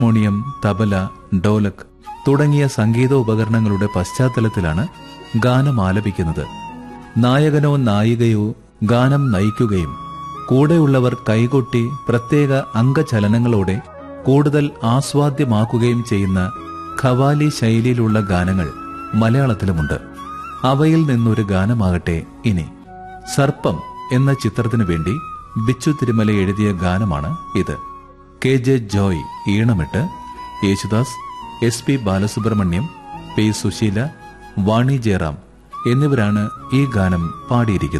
harmonium tabla dholak തുടങ്ങിയ സംഗീത ഉപകരണങ്ങളുടെ പശ്ചാത്തലത്തിലാണ് ഗാനം ആലപിക്കുന്നത് നായകനോ നായികയോ ഗാനം നയിക്കുകയും കൂടെയുള്ളവർ കൈകൊട്ടി പ്രത്യേക അംഗചലനങ്ങളോടെ കൂടുതൽ ആസ്വാദ്യമാക്കുകയും ചെയ്യുന്ന ഖവാലി ശൈലിയിലുള്ള ഗാനങ്ങൾ മലയാളത്തിലുമുണ്ട് അവയിൽ നിന്നൊരു ഗാനമാകട്ടെ ഇനി സർപ്പം എന്ന ചിത്രത്തിനു വേണ്ടി ബിച്ചു തിരുമല എഴുതിയ ഗാനമാണ് ഇത് കെ ജെ ജോയ് ഈണമിട്ട് Yesudas S P Balasubrahmanyam P Susheela Vani Jayaram എന്നിവരാണ് ഈ ഗാനം പാടിയിരിക്കുന്നത്